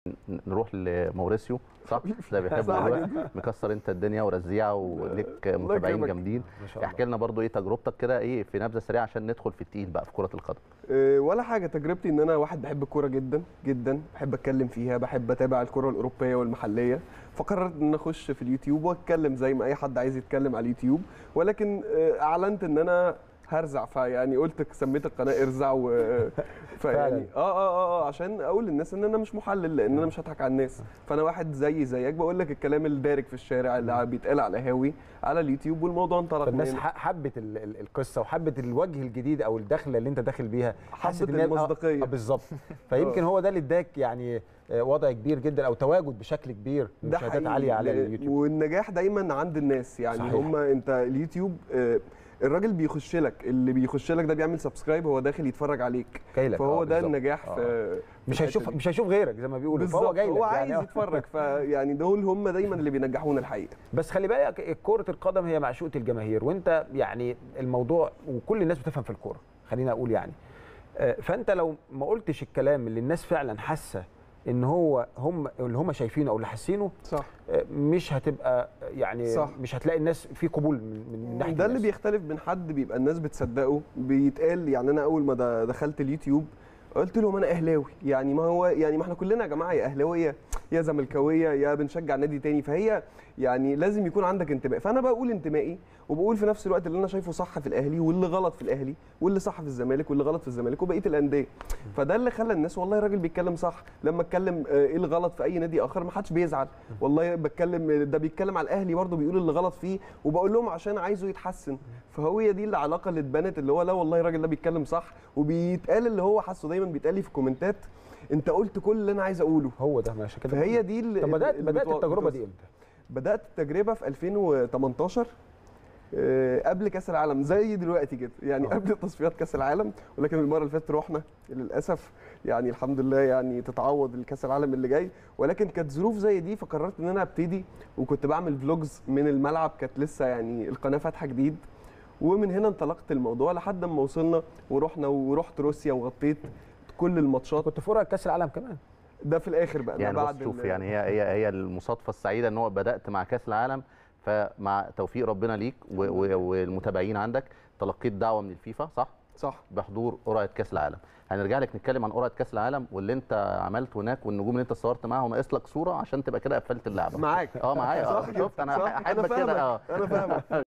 نروح لموريسيو صح ده بيحب صح الوقت جدا. مكسر انت الدنيا ورزيع وليك متابعين يكرمك. جامدين ما شاء الله احكي لنا برضو ايه تجربتك كده ايه في نبذه سريعه عشان ندخل في التقيل بقى في كره القدم أه، ولا حاجه تجربتي ان انا واحد بحب الكوره جدا جدا بحب اتكلم فيها بحب اتابع الكوره الاوروبيه والمحليه فقررت ان انا اخش في اليوتيوب واتكلم زي ما اي حد عايز يتكلم على اليوتيوب ولكن أه، اعلنت ان انا هرزع فيعني قلت سميت القناه ارزع و فعلاً. فيعني اه اه اه اه عشان اقول للناس ان انا مش محلل لان انا مش هضحك على الناس فانا واحد زي زيك بقول لك الكلام الدارج في الشارع اللي بيتقال على هاوي على اليوتيوب والموضوع انطلق فالناس من هنا. ح- حبت ال- ال- القصه وحبت الوجه الجديد او الدخله اللي انت داخل بيها حست حبت إن هي- آه، المصداقية. آه، بالظبط فيمكن هو ده اللي اداك يعني آه، وضع كبير جدا او تواجد بشكل كبير ده مشاهدات حقيقي عاليه على لأن- اليوتيوب والنجاح دايما عند الناس يعني صحيح. هم انت اليوتيوب آه، الراجل بيخش لك اللي بيخش لك ده بيعمل سبسكرايب هو داخل يتفرج عليك جاي لك فهو آه، ده بالظبط. النجاح آه. في مش في هيشوف الحتة دي. مش هيشوف غيرك زي ما بيقولوا فهو بالظبط جاي لك هو يعني عايز آه. يتفرج فيعني دول هم دايما اللي بينجحونا الحقيقه بس خلي بالك كرة القدم هي معشوقة الجماهير وانت يعني الموضوع وكل الناس بتفهم في الكورة خلينا اقول يعني آه، فانت لو ما قلتش الكلام اللي الناس فعلا حاسة ان هو هم اللي هم شايفينه او اللي حاسينه صح آه، مش هتبقى يعني صح. مش هتلاقي الناس في قبول من, من ناحية ده اللي الناس. بيختلف من حد بيبقى الناس بتصدقه بيتقال يعني انا اول ما د- دخلت اليوتيوب قلت لهم انا اهلاوي يعني ما هو يعني ما احنا كلنا يا جماعه يا اهلاويه يا زملكاويه يا بنشجع نادي تاني فهي يعني لازم يكون عندك انتماء فانا بقول انتمائي وبقول في نفس الوقت اللي انا شايفه صح في الاهلي واللي غلط في الاهلي واللي صح في الزمالك واللي غلط في الزمالك وبقيه الانديه فده اللي خلى الناس والله الراجل بيتكلم صح لما اتكلم آه، ايه الغلط في اي نادي اخر ما حدش بيزعل والله بتكلم ده بيتكلم على الاهلي برضه بيقول اللي غلط فيه وبقول لهم عشان عايزه يتحسن فهو هي دي العلاقه اللي اتبنت اللي هو لا والله الراجل ده بيتكلم صح وبيتقال اللي هو حاسه دايما بيتقال لي في الكومنتات انت قلت كل اللي انا عايز اقوله هو ده ماشي كده فهي دي اللي طب بدات اللي بدات بتو- التجربة دي بتوصل. امتى؟ بدات التجربه في 2018 آه، قبل كاس العالم زي دلوقتي كده يعني آه. قبل تصفيات كاس العالم ولكن المره اللي فاتت رحنا للاسف يعني الحمد لله يعني تتعوض الكاس العالم اللي جاي ولكن كانت ظروف زي دي فقررت ان انا ابتدي وكنت بعمل فلوجز من الملعب كانت لسه يعني القناه فاتحه جديد ومن هنا انطلقت الموضوع لحد ما وصلنا ورحنا ورحت روسيا وغطيت كل الماتشات كنت في ورقة كاس العالم كمان ده في الاخر بقى ده يعني بص بعد شوف ال- يعني هي هي هي المصادفه السعيده ان هو بدات مع كاس العالم فمع توفيق ربنا ليك و- و- والمتابعين عندك تلقيت دعوه من الفيفا صح صح بحضور قرعه كاس العالم هنرجع لك نتكلم عن قرعه كاس العالم واللي انت عملته هناك والنجوم اللي انت صورت معاهم ناقص لك صوره عشان تبقى كده قفلت اللعبه معاك اه معايا اه صح كده، شفت انا صح. احبك فاهمك، كده اه انا فاهمك